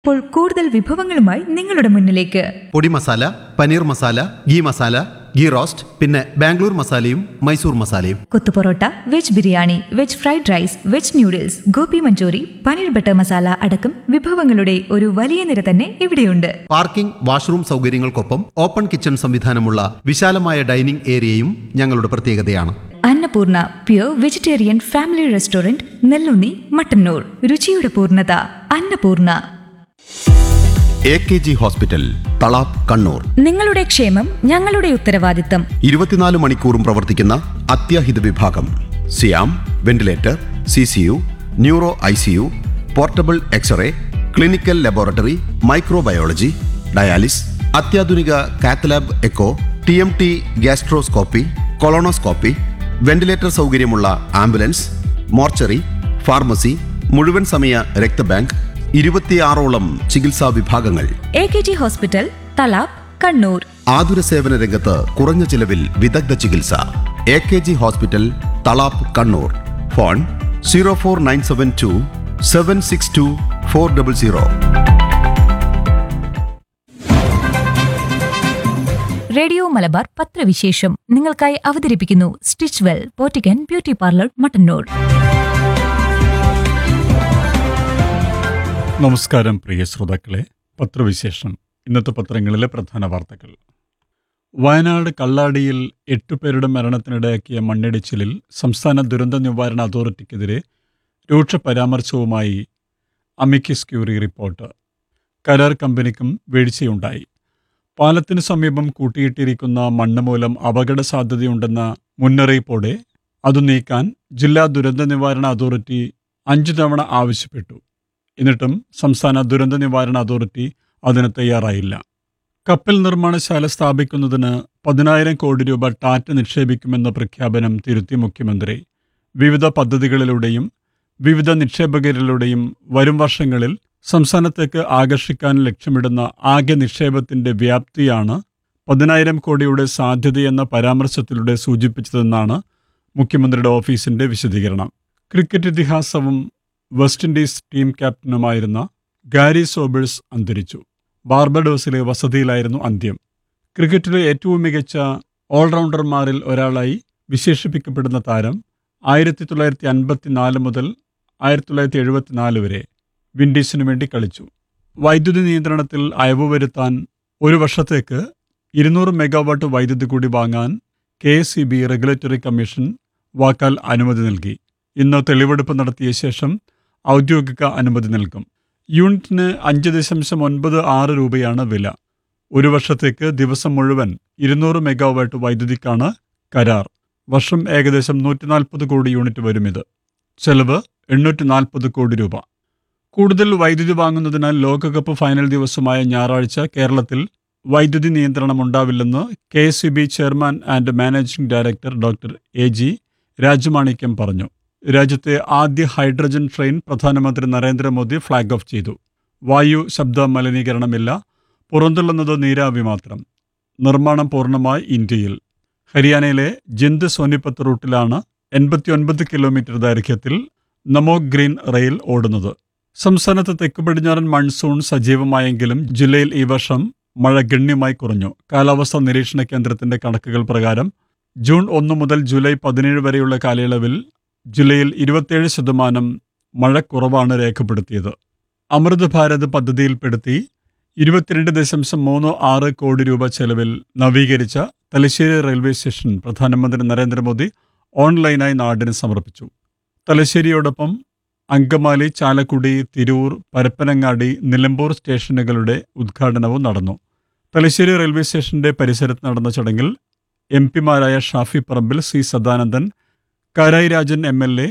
ഇപ്പോൾ കൂടുതൽ വിഭവങ്ങളുമായി നിങ്ങളുടെ മുന്നിലേക്ക് പൊടി മസാല പനീർ മസാല ഗീ മസാല ഗീ റോസ്റ്റ് പിന്നെ ബാംഗ്ലൂർ മസാലയും മൈസൂർ മസാലയും kothu parotta veg biryani veg fried rice veg noodles gobi manchurian paneer butter masala അടക്കം വിഭവങ്ങളുടെ ഒരു വലിയ നിര തന്നെ ഇവിടെയുണ്ട് പാർക്കിംഗ് വാഷ്റൂം സൗകര്യങ്ങൾക്കൊപ്പം ഓപ്പൺ കിച്ചൺ സംവിധാനമുള്ള വിശാലമായ ഡൈനിംഗ് ഏരിയയും ഞങ്ങളുടെ പ്രത്യേകതയാണ് Annapoorna pure vegetarian family restaurant Nellunni Mattannur രുചിയുടെ പൂർണ്ണത Annapoorna A K G hospital Thalap Kannur നിങ്ങളുടെ ക്ഷേമം ഞങ്ങളുടെ ഉത്തരവാദിത്തം ഇരുപത്തിനാല് മണിക്കൂറും പ്രവർത്തിക്കുന്ന അത്യാഹിത വിഭാഗം സിയാം ventilator C C U neuro I C U portable x ray clinical laboratory microbiology dialysis അത്യാധുനിക cath lab echo T M T gastroscopy colonoscopy ventilator സൗകര്യമുള്ള ആംബുലൻസ് മോർച്ചറി ഫാർമസി മുഴുവൻ സമയ രക്തബാങ്ക് ഇരുപത്തിയാറോളം ചികിത്സാ വിഭാഗങ്ങൾ A K G hospital Thalap Kannur ആതുര സേവന രംഗത്ത് കുറഞ്ഞ ചിലവിൽ വിദഗ്ധ ചികിത്സ A K G hospital Thalap Kannur phone zero four nine seven two seven six two four double zero radio Malabar പത്രവിശേഷം നിങ്ങൾക്കായി അവതരിപ്പിക്കുന്നു stitch well boutique and beauty parlour Mattannur നമസ്കാരം പ്രിയ ശ്രോതാക്കളെ പത്രവിശേഷം ഇന്നത്തെ പത്രങ്ങളിലെ പ്രധാന വാർത്തകൾ വയനാട് കള്ളാടിയിൽ എട്ടുപേരുടെ മരണത്തിനിടയാക്കിയ മണ്ണിടിച്ചിലിൽ സംസ്ഥാന ദുരന്ത നിവാരണ അതോറിറ്റിക്കെതിരെ രൂക്ഷ പരാമർശവുമായി അമിക്കിസ് ക്യൂറി റിപ്പോർട്ട് കരാർ കമ്പനിക്കും വീഴ്ചയുണ്ടായി പാലത്തിനു സമീപം കൂട്ടിയിട്ടിരിക്കുന്ന മണ്ണ് മൂലം അപകട സാധ്യതയുണ്ടെന്ന മുന്നറിയിപ്പോടെ അത് നീക്കാൻ ജില്ലാ ദുരന്ത നിവാരണ അതോറിറ്റി അഞ്ചു തവണ ആവശ്യപ്പെട്ടു എന്നിട്ടും സംസ്ഥാന ദുരന്ത നിവാരണ അതോറിറ്റി അതിന് തയ്യാറായില്ല കപ്പൽ നിർമ്മാണശാല സ്ഥാപിക്കുന്നതിന് പതിനായിരം കോടി രൂപ ടാറ്റ നിക്ഷേപിക്കുമെന്ന പ്രഖ്യാപനം തിരുത്തി മുഖ്യമന്ത്രി വിവിധ പദ്ധതികളിലൂടെയും വിവിധ നിക്ഷേപകരിലൂടെയും വരും വർഷങ്ങളിൽ സംസ്ഥാനത്തേക്ക് ആകർഷിക്കാൻ ലക്ഷ്യമിടുന്ന ആകെ നിക്ഷേപത്തിന്റെ വ്യാപ്തിയാണ് പതിനായിരം കോടിയുടെ സാധ്യതയെന്ന പരാമർശത്തിലൂടെ സൂചിപ്പിച്ചതെന്നാണ് മുഖ്യമന്ത്രിയുടെ ഓഫീസിന്റെ വിശദീകരണം ക്രിക്കറ്റ് ഇതിഹാസവും വെസ്റ്റ് ഇൻഡീസ് ടീം ക്യാപ്റ്റനുമായിരുന്ന ഗാരി സോബേഴ്സ് അന്തരിച്ചു ബാർബഡോസിലെ വസതിയിലായിരുന്നു അന്ത്യം ക്രിക്കറ്റിലെ ഏറ്റവും മികച്ച ഓൾറൗണ്ടർമാരിൽ ഒരാളായി വിശേഷിപ്പിക്കപ്പെടുന്ന താരം ആയിരത്തി തൊള്ളായിരത്തി അൻപത്തിനാല് മുതൽ ആയിരത്തി തൊള്ളായിരത്തി എഴുപത്തിനാല് വരെ വിൻഡീസിനു വേണ്ടി കളിച്ചു വൈദ്യുതി നിയന്ത്രണത്തിൽ അയവ് വരുത്താൻ ഒരു വർഷത്തേക്ക് ഇരുന്നൂറ് മെഗാവാട്ട് വൈദ്യുതി കൂടി വാങ്ങാൻ K S E B regulatory commission വാക്കാൽ അനുമതി നൽകി ഇന്ന് തെളിവെടുപ്പ് നടത്തിയ ശേഷം ഔദ്യോഗിക അനുമതി നൽകും യൂണിറ്റിന് അഞ്ച് ദശാംശം ഒൻപത് ആറ് രൂപയാണ് വില ഒരു വർഷത്തേക്ക് ദിവസം മുഴുവൻ ഇരുന്നൂറ് മെഗാവാട്ട് വൈദ്യുതിക്കാണ് കരാർ വർഷം ഏകദേശം നൂറ്റി നാൽപ്പത് കോടി യൂണിറ്റ് വരും ഇത് ചെലവ് എണ്ണൂറ്റി നാൽപ്പത് കോടി രൂപ കൂടുതൽ വൈദ്യുതി വാങ്ങുന്നതിനാൽ ലോകകപ്പ് ഫൈനൽ ദിവസമായ ഞായറാഴ്ച കേരളത്തിൽ വൈദ്യുതി നിയന്ത്രണം ഉണ്ടാവില്ലെന്ന് K S E B chairman and managing director doctor A G Rajamanickam പറഞ്ഞു രാജ്യത്തെ ആദ്യ ഹൈഡ്രജൻ ട്രെയിൻ പ്രധാനമന്ത്രി നരേന്ദ്രമോദി ഫ്ളാഗ് ഓഫ് ചെയ്തു വായു ശബ്ദ മലിനീകരണമില്ല പുറന്തള്ളുന്നത് നീരാവി മാത്രം നിർമ്മാണം പൂർണ്ണമായി ഇന്ത്യയിൽ ഹരിയാനയിലെ ജിന്ദ് സോനിപത്ത് റൂട്ടിലാണ് എൺപത്തിയൊൻപത് കിലോമീറ്റർ ദൈർഘ്യത്തിൽ നമോ ഗ്രീൻ റെയിൽ ഓടുന്നത് സംസ്ഥാനത്ത് തെക്ക് പടിഞ്ഞാറൻ മൺസൂൺ സജീവമായെങ്കിലും ജില്ലയിൽ ഈ വർഷം മഴ ഗണ്യമായി കുറഞ്ഞു കാലാവസ്ഥാ നിരീക്ഷണ കേന്ദ്രത്തിന്റെ കണക്കുകൾ പ്രകാരം ജൂൺ ഒന്ന് മുതൽ ജൂലൈ പതിനേഴ് വരെയുള്ള കാലയളവിൽ ജില്ലയിൽ ഇരുപത്തിയേഴ് ശതമാനം മഴ കുറവാണ് രേഖപ്പെടുത്തിയത് അമൃത് ഭാരത് പദ്ധതിയിൽപ്പെടുത്തി ഇരുപത്തിരണ്ട് ദശാംശം മൂന്ന് ആറ് കോടി രൂപ ചെലവിൽ നവീകരിച്ച തലശ്ശേരി റെയിൽവേ സ്റ്റേഷൻ പ്രധാനമന്ത്രി നരേന്ദ്രമോദി ഓൺലൈനായി നാടിന് സമർപ്പിച്ചു തലശ്ശേരിയോടൊപ്പം അങ്കമാലി ചാലക്കുടി തിരൂർ പരപ്പനങ്ങാടി നിലമ്പൂർ സ്റ്റേഷനുകളുടെ ഉദ്ഘാടനവും നടന്നു തലശ്ശേരി റെയിൽവേ സ്റ്റേഷന്റെ പരിസരത്ത് നടന്ന ചടങ്ങിൽ എം പിമാരായ Shafi Parambil C Sadanandan Karayi Rajan M L A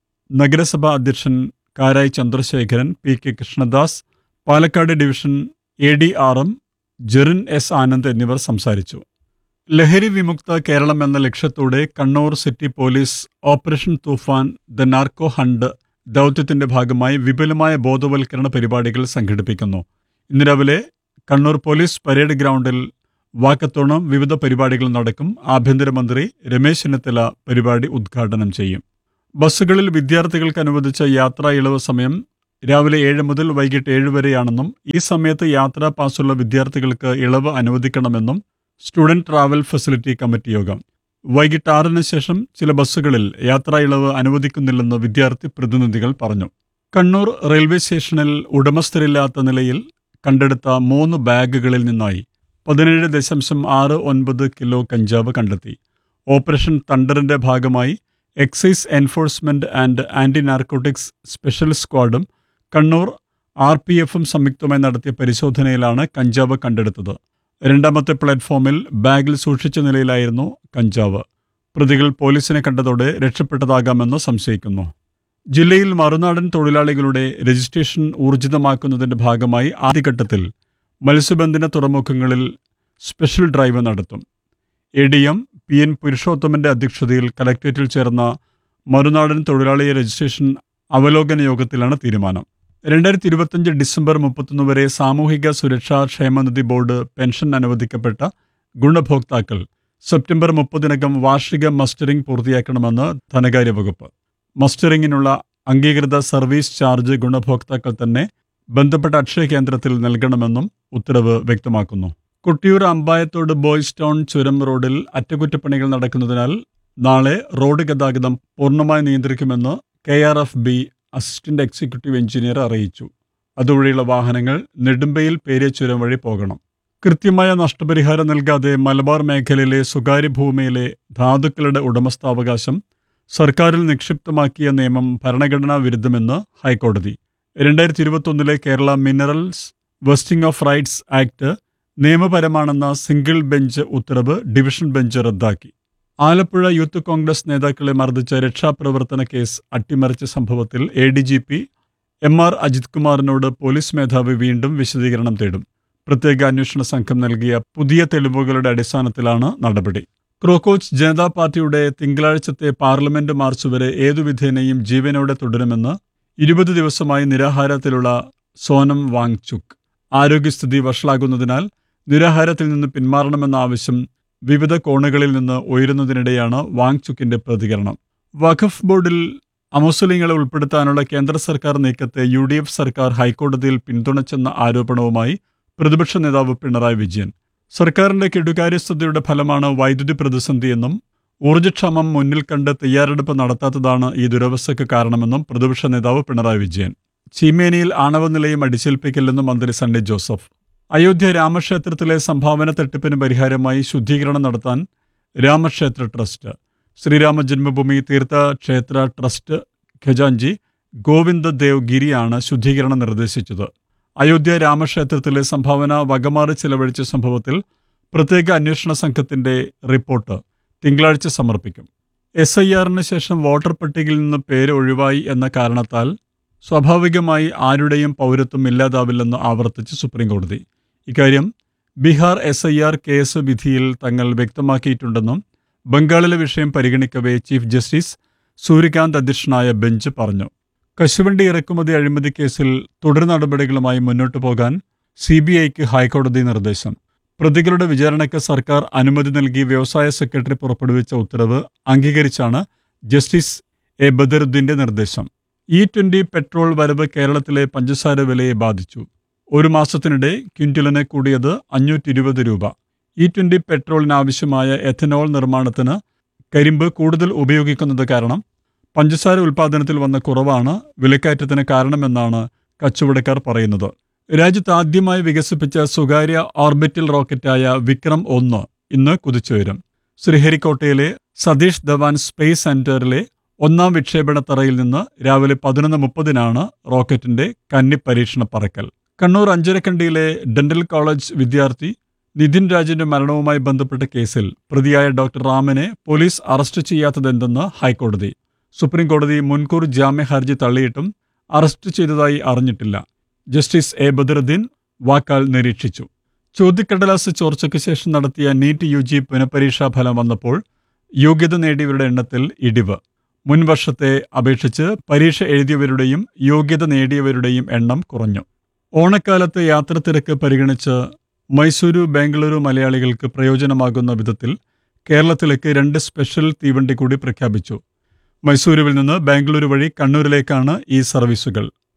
നഗരസഭാ അധ്യക്ഷൻ Karayi Chandrasekharan P K Krishnadas Palakkad division A D R M Jerin S Anand എന്നിവർ സംസാരിച്ചു ലഹരി വിമുക്ത കേരളം എന്ന ലക്ഷ്യത്തോടെ Kannur city police operation Toofan the narco hunt ദൗത്യത്തിന്റെ ഭാഗമായി വിപുലമായ ബോധവൽക്കരണ പരിപാടികൾ സംഘടിപ്പിക്കുന്നു ഇന്ന് രാവിലെ കണ്ണൂർ പോലീസ് പരേഡ് ഗ്രൗണ്ടിൽ വാക്കത്തോണം വിവിധ പരിപാടികൾ നടക്കും ആഭ്യന്തരമന്ത്രി രമേശ് ചെന്നിത്തല പരിപാടി ഉദ്ഘാടനം ചെയ്യും ബസ്സുകളിൽ വിദ്യാർത്ഥികൾക്ക് അനുവദിച്ച യാത്രാ ഇളവ് സമയം രാവിലെ ഏഴ് മുതൽ വൈകിട്ട് ഏഴ് വരെയാണെന്നും ഈ സമയത്ത് യാത്രാ പാസുള്ള വിദ്യാർത്ഥികൾക്ക് ഇളവ് അനുവദിക്കണമെന്നും സ്റ്റുഡന്റ് ട്രാവൽ ഫെസിലിറ്റി കമ്മിറ്റി യോഗം വൈകിട്ട് ആറിന് ശേഷം ചില ബസ്സുകളിൽ യാത്രാ ഇളവ് അനുവദിക്കുന്നില്ലെന്ന് വിദ്യാർത്ഥി പ്രതിനിധികൾ പറഞ്ഞു കണ്ണൂർ റെയിൽവേ സ്റ്റേഷനിൽ ഉടമസ്ഥരില്ലാത്ത നിലയിൽ കണ്ടെടുത്ത മൂന്ന് ബാഗുകളിൽ നിന്നായി പതിനേഴ് ദശാംശം ആറ് ഒൻപത് കിലോ കഞ്ചാവ് കണ്ടെത്തി ഓപ്പറേഷൻ തണ്ടറിന്റെ ഭാഗമായി excise enforcement and anti narcotics special സ്ക്വാഡും കണ്ണൂർ ആർ പി എഫും സംയുക്തമായി നടത്തിയ പരിശോധനയിലാണ് കഞ്ചാവ് കണ്ടെടുത്തത് രണ്ടാമത്തെ പ്ലാറ്റ്ഫോമിൽ ബാഗിൽ സൂക്ഷിച്ച നിലയിലായിരുന്നു കഞ്ചാവ് പ്രതികൾ പോലീസിനെ കണ്ടതോടെ രക്ഷപ്പെട്ടതാകാമെന്ന് സംശയിക്കുന്നു ജില്ലയിൽ മറുനാടൻ തൊഴിലാളികളുടെ രജിസ്ട്രേഷൻ ഊർജിതമാക്കുന്നതിന്റെ ഭാഗമായി ആദ്യഘട്ടത്തിൽ മത്സ്യബന്ധന തുറമുഖങ്ങളിൽ സ്പെഷ്യൽ ഡ്രൈവ് നടത്തും A D M P N പുരുഷോത്തമന്റെ അധ്യക്ഷതയിൽ കലക്ട്രേറ്റിൽ ചേർന്ന മറുനാടൻ തൊഴിലാളി രജിസ്ട്രേഷൻ അവലോകന യോഗത്തിലാണ് തീരുമാനം രണ്ടായിരത്തി ഇരുപത്തിയഞ്ച് ഡിസംബർ മുപ്പത്തൊന്ന് വരെ സാമൂഹിക സുരക്ഷാ ക്ഷേമനിധി ബോർഡ് പെൻഷൻ അനുവദിക്കപ്പെട്ട ഗുണഭോക്താക്കൾ സെപ്റ്റംബർ മുപ്പതിനകം വാർഷിക മസ്റ്ററിംഗ് പൂർത്തിയാക്കണമെന്ന് ധനകാര്യ വകുപ്പ് മസ്റ്ററിംഗിനുള്ള അംഗീകൃത സർവീസ് ചാർജ് ഗുണഭോക്താക്കൾ തന്നെ ബന്ധപ്പെട്ട അക്ഷയ കേന്ദ്രത്തിൽ നൽകണമെന്നും ഉത്തരവ് വ്യക്തമാക്കുന്നു കൊട്ടിയൂർ അമ്പായത്തോട് ബോയ്സ് ടൗൺ ചുരം റോഡിൽ അറ്റകുറ്റപ്പണികൾ നടക്കുന്നതിനാൽ നാളെ റോഡ് ഗതാഗതം പൂർണ്ണമായി നിയന്ത്രിക്കുമെന്ന് K R F B assistant executive engineer അറിയിച്ചു അതുവഴിയുള്ള വാഹനങ്ങൾ നെടുമ്പയിൽ പേരിയ ചുരം വഴി പോകണം കൃത്യമായ നഷ്ടപരിഹാരം നൽകാതെ മലബാർ മേഖലയിലെ സ്വകാര്യ ഭൂമിയിലെ ധാതുക്കളുടെ ഉടമസ്ഥാവകാശം സർക്കാരിൽ നിക്ഷിപ്തമാക്കിയ നിയമം ഭരണഘടനാ വിരുദ്ധമെന്ന് ഹൈക്കോടതി രണ്ടായിരത്തി ഇരുപത്തൊന്നിലെ Kerala minerals vesting of rights act നിയമപരമാണെന്ന സിംഗിൾ ബെഞ്ച് ഉത്തരവ് ഡിവിഷൻ ബെഞ്ച് റദ്ദാക്കി ആലപ്പുഴ യൂത്ത് കോൺഗ്രസ് നേതാക്കളെ മർദ്ദിച്ച രക്ഷാപ്രവർത്തന കേസ് അട്ടിമറിച്ച സംഭവത്തിൽ A D G P M R Ajith കുമാറിനോട് പോലീസ് മേധാവി വീണ്ടും വിശദീകരണം തേടും പ്രത്യേക അന്വേഷണ സംഘം നൽകിയ പുതിയ തെളിവുകളുടെ അടിസ്ഥാനത്തിലാണ് നടപടി ക്രോക്കോച്ച് ജനതാ പാർട്ടിയുടെ തിങ്കളാഴ്ചത്തെ പാർലമെന്റ് മാർച്ച് വരെ ഏതു വിധേനയും ജീവനോടെ തുടരുമെന്ന് ഇരുപത് ദിവസമായി നിരാഹാരത്തിലുള്ള സോനം വാങ്ചുക് ആരോഗ്യസ്ഥിതി വഷളാകുന്നതിനാൽ നിരാഹാരത്തിൽ നിന്ന് പിന്മാറണമെന്ന ആവശ്യം വിവിധ കോണുകളിൽ നിന്ന് ഉയരുന്നതിനിടെയാണ് വാങ്ചുക്കിന്റെ പ്രതികരണം വഖഫ് ബോർഡിൽ അമുസ്ലിങ്ങളെ ഉൾപ്പെടുത്താനുള്ള കേന്ദ്ര സർക്കാർ നീക്കത്തെ യു ഡി എഫ് സർക്കാർ ഹൈക്കോടതിയിൽ പിന്തുണച്ചെന്ന ആരോപണവുമായി പ്രതിപക്ഷ നേതാവ് പിണറായി വിജയൻ സർക്കാരിന്റെ കെടുകാര്യസ്ഥതയുടെ ഫലമാണ് വൈദ്യുതി പ്രതിസന്ധിയെന്നും ഊർജ്ജക്ഷാമം മുന്നിൽ കണ്ട് തയ്യാറെടുപ്പ് നടത്താത്തതാണ് ഈ ദുരവസ്ഥയ്ക്ക് കാരണമെന്നും പ്രതിപക്ഷ നേതാവ് പിണറായി വിജയൻ ചീമേനിയിൽ ആണവ നിലയം അടിച്ചേൽപ്പിക്കില്ലെന്നും മന്ത്രി സണ്ണി ജോസഫ് അയോധ്യ രാമക്ഷേത്രത്തിലെ സംഭാവന തട്ടിപ്പിന് പരിഹാരമായി ശുദ്ധീകരണം നടത്താൻ രാമക്ഷേത്ര ട്രസ്റ്റ് ശ്രീരാമ ജന്മഭൂമി തീർത്ഥ ക്ഷേത്ര ട്രസ്റ്റ് ഖജാൻജി ഗോവിന്ദ ദേവ് ഗിരിയാണ് ശുദ്ധീകരണം നിർദ്ദേശിച്ചത് അയോധ്യ രാമക്ഷേത്രത്തിലെ സംഭാവന വകമാറി ചെലവഴിച്ച സംഭവത്തിൽ പ്രത്യേക അന്വേഷണ സംഘത്തിന്റെ റിപ്പോർട്ട് തിങ്കളാഴ്ച സമർപ്പിക്കും എസ് ഐ ആറിന് ശേഷം വോട്ടർ പട്ടികയിൽ നിന്ന് പേര് ഒഴിവായി എന്ന കാരണത്താൽ സ്വാഭാവികമായി ആരുടെയും പൗരത്വം ഇല്ലാതാവില്ലെന്ന് ആവർത്തിച്ച് സുപ്രീംകോടതി ഇക്കാര്യം Bihar S I R case വിധിയിൽ തങ്ങൾ വ്യക്തമാക്കിയിട്ടുണ്ടെന്നും ബംഗാളിലെ വിഷയം പരിഗണിക്കവേ ചീഫ് ജസ്റ്റിസ് സൂര്യകാന്ത് അധ്യക്ഷനായ ബെഞ്ച് പറഞ്ഞു കശുവണ്ടി ഇറക്കുമതി അഴിമതി കേസിൽ തുടർ നടപടികളുമായി മുന്നോട്ടു പോകാൻ സി ബി ഐക്ക് ഹൈക്കോടതി നിർദ്ദേശം പ്രതികളുടെ വിചാരണയ്ക്ക് സർക്കാർ അനുമതി നൽകി വ്യവസായ സെക്രട്ടറി പുറപ്പെടുവിച്ച ഉത്തരവ് അംഗീകരിച്ചാണ് ജസ്റ്റിസ് എ ബദറുദ്ദീന്റെ നിർദ്ദേശം ഇ ട്വന്റി പെട്രോൾ വരവ് കേരളത്തിലെ പഞ്ചസാര വിലയെ ബാധിച്ചു ഒരു മാസത്തിനിടെ ക്വിന്റലിന് കൂടിയത് അഞ്ഞൂറ്റി ഇരുപത് രൂപ ഇ ട്വന്റി പെട്രോളിന് ആവശ്യമായ എഥനോൾ നിർമ്മാണത്തിന് കരിമ്പ് കൂടുതൽ ഉപയോഗിക്കുന്നത് കാരണം പഞ്ചസാര ഉൽപ്പാദനത്തിൽ വന്ന കുറവാണ് വിലക്കയറ്റത്തിന് കാരണമെന്നാണ് കച്ചവടക്കാർ പറയുന്നത് രാജ്യത്ത് ആദ്യമായി വികസിപ്പിച്ച സ്വകാര്യ ഓർബിറ്റൽ റോക്കറ്റായ വിക്രം ഒന്ന് ഇന്ന് കുതിച്ചുയരും ശ്രീഹരിക്കോട്ടയിലെ സതീഷ് ധവാൻ സ്പേസ് സെന്ററിലെ ഒന്നാം വിക്ഷേപണ തറയിൽ നിന്ന് രാവിലെ പതിനൊന്ന് മുപ്പതിനാണ് റോക്കറ്റിന്റെ കന്നി പരീക്ഷണ പറക്കൽ കണ്ണൂർ അഞ്ചരക്കണ്ടിയിലെ ഡെന്റൽ കോളേജ് വിദ്യാർത്ഥി നിതിൻ രാജിന്റെ മരണവുമായി ബന്ധപ്പെട്ട കേസിൽ പ്രതിയായ ഡോക്ടർ റാമിനെ പോലീസ് അറസ്റ്റ് ചെയ്യാത്തതെന്തെന്ന് ഹൈക്കോടതി സുപ്രീംകോടതി മുൻകൂർ ജാമ്യ ഹർജി തള്ളിയിട്ടും അറസ്റ്റ് ചെയ്തതായി അറിഞ്ഞിട്ടില്ല ജസ്റ്റിസ് എ ബദറുദ്ദീൻ വാക്കാൽ നിരീക്ഷിച്ചു ചോദ്യക്കടലാസ് ചോർച്ചയ്ക്ക് ശേഷം നടത്തിയ നീറ്റ് യു ജി പുനഃപരീക്ഷാ ഫലം വന്നപ്പോൾ യോഗ്യത നേടിയവരുടെ എണ്ണത്തിൽ ഇടിവ് മുൻ വർഷത്തെ അപേക്ഷിച്ച് പരീക്ഷ എഴുതിയവരുടെയും യോഗ്യത നേടിയവരുടെയും എണ്ണം കുറഞ്ഞു ഓണക്കാലത്ത് യാത്രത്തിരക്ക് പരിഗണിച്ച് മൈസൂരു ബാംഗ്ലൂരു മലയാളികൾക്ക് പ്രയോജനമാകുന്ന വിധത്തിൽ കേരളത്തിലേക്ക് രണ്ട് സ്പെഷ്യൽ തീവണ്ടി കൂടി പ്രഖ്യാപിച്ചു മൈസൂരുവിൽ നിന്ന് ബാംഗ്ലൂരു വഴി കണ്ണൂരിലേക്കാണ് ഈ സർവീസുകൾ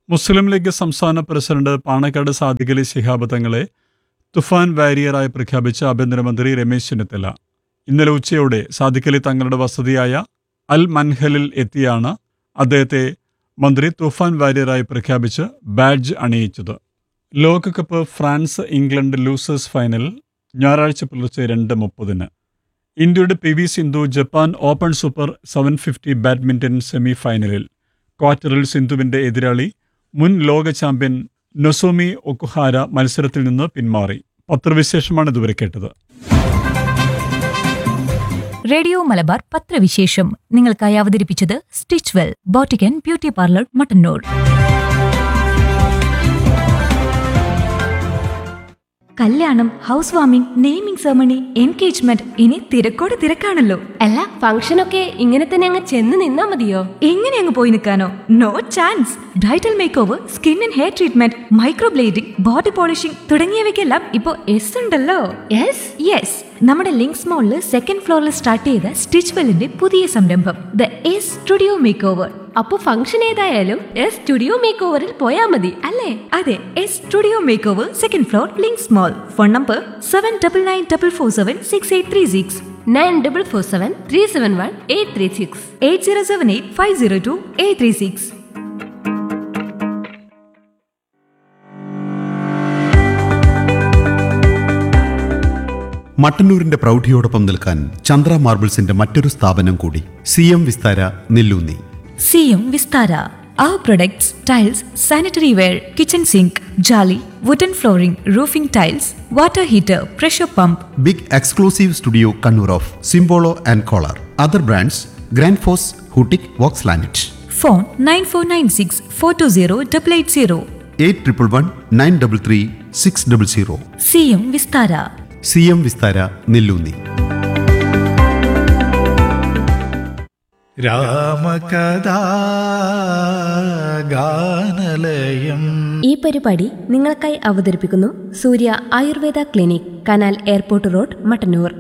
മുസ്ലിം ലീഗ് സംസ്ഥാന പ്രസിഡന്റ് പാണക്കാട് സാദിഖലി ശിഹാബ് തങ്ങളെ തുഫാൻ വാരിയറായി പ്രഖ്യാപിച്ച ആഭ്യന്തരമന്ത്രി രമേശ് ചെന്നിത്തല ഇന്നലെ ഉച്ചയോടെ സാദിഖലി തങ്ങളുടെ വസതിയായ അൽ മൻഹലിൽ എത്തിയാണ് അദ്ദേഹത്തെ മന്ത്രി തുഫാൻ വാരിയറായി പ്രഖ്യാപിച്ച് ബാഡ്ജ് അണിയിച്ചത് ലോകകപ്പ് ഫ്രാൻസ് ഇംഗ്ലണ്ട് ലൂസേഴ്സ് ഫൈനൽ ഞായറാഴ്ച പുലർച്ചെ രണ്ട് മുപ്പതിന് ഇന്ത്യയുടെ P V Sindhu Japan open super seven fifty badminton semi final ക്വാർട്ടറിൽ സിന്ധുവിന്റെ എതിരാളി മുൻ ലോക ചാമ്പ്യൻ നൊസോമി ഒക്കുഹാര മത്സരത്തിൽ നിന്ന് പിന്മാറി പത്രവിശേഷമാണ് ഇതുവരെ കേട്ടത് റേഡിയോ മലബാർ പത്രവിശേഷം നിങ്ങൾക്കായി അവതരിപ്പിച്ചത് stitch well boutique and beauty parlour Mattannur കല്യാണം house warming naming ceremony engagement ഇനി തിരക്കോട് തിരക്കാണല്ലോ അല്ല ഫംഗ്ഷനൊക്കെ ഇങ്ങനെ തന്നെ അങ്ങ് ചെന്ന് നിന്നാ മതിയോ എങ്ങനെ അങ്ങ് പോയി നിൽക്കാനോ no chance bridal make over skin and hair treatment microblading body polishing തുടങ്ങിയവയ്ക്കെല്ലാം ഇപ്പോ എസ് ഉണ്ടല്ലോ യെസ് യെസ് നമ്മുടെ ലിങ്ക്സ് മോളിൽ സെക്കൻഡ് ഫ്ലോറിൽ സ്റ്റാർട്ട് ചെയ്ത സ്റ്റിച്ച് വെല്ലിന്റെ പുതിയ സംരംഭം the S studio make over അപ്പൊ ഫംഗ്ഷൻ ഏതായാലും എസ് സ്റ്റുഡിയോ മേക്ക് ഓവറിൽ പോയാ മതി അല്ലേ അതെ S studio make over second floor links mall phone number seven double nine double four seven six eight three six nine double four seven three seven one eight three six eight zero seven eight five zero two eight three six മട്ടന്നൂരിന്റെ പ്രൗഢിയോടൊപ്പം നിൽക്കാൻ ചന്ദ്ര മാർബിൾസിന്റെ മറ്റൊരു സ്ഥാപനം കൂടി C M Vistara Nellunni C M Vistara Our products, tiles, sanitary ware, kitchen sink, jolly, wooden flooring, roofing tiles, water heater, pressure pump, big exclusive studio Kannur of Simpolo and Kohler other brands grand ഫോസ് ഹൂട്ടിക് Vox ലാനറ്റ് phone 9496 420 880. Eight triple one nine double three six double zero CM Vistara C M Vistara Nellunni രാമകഥാ ഗാനലയം ഈ പരിപാടി നിങ്ങൾക്കായി അവതരിപ്പിക്കുന്നു Surya Ayurveda clinic കനാൽ എയർപോർട്ട് റോഡ് മട്ടന്നൂർ